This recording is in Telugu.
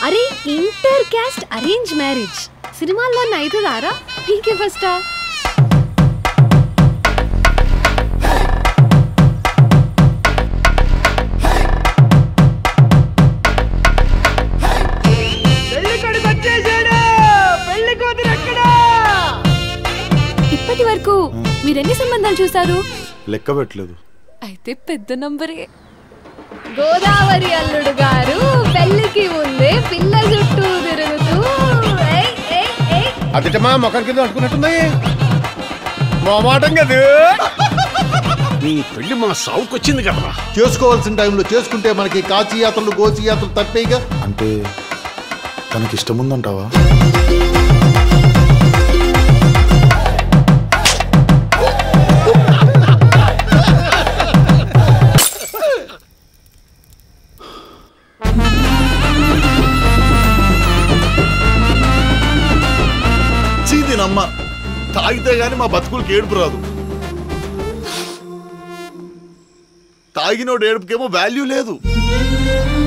అరే ఇంటర్ క్యాస్ట్ అరేంజ్ మ్యారేజ్ సినిమాల్లో అవుతుందారా పీకే ఫస్టా పెళ్లి కొడుకు వచ్చేసాడు పెళ్లి కూతురు ఎక్కడా ఇప్పటి వరకు మీరెన్ని సంబంధాలు చూసారు లెక్క పెట్టలేదు అయితే పెద్ద నంబరే గోదావరి అల్లుడు గారు పెళ్లికి ముందే పిల్ల చుట్టూ తిరుగుతూ ఏయ్, ఏయ్, ఏయ్. అదిటమా మొఖం కింద అనుకున్నట్టుంది మొమాటం కదా నీ పెళ్లి మా సావుకొచ్చింది కదరా చేసుకోవాల్సిన టైంలో చేసుకుంటే మనకి కాచి యాత్రలు గోచి యాత్రలు తప్పేగా అంటే తనకి ఇష్టం ఉందంటావా చీదినమ్మ తాగితే గాని మా బతుకులకి ఏడుపు రాదు తాగినోడు ఏడుపుకేమో వాల్యూ లేదు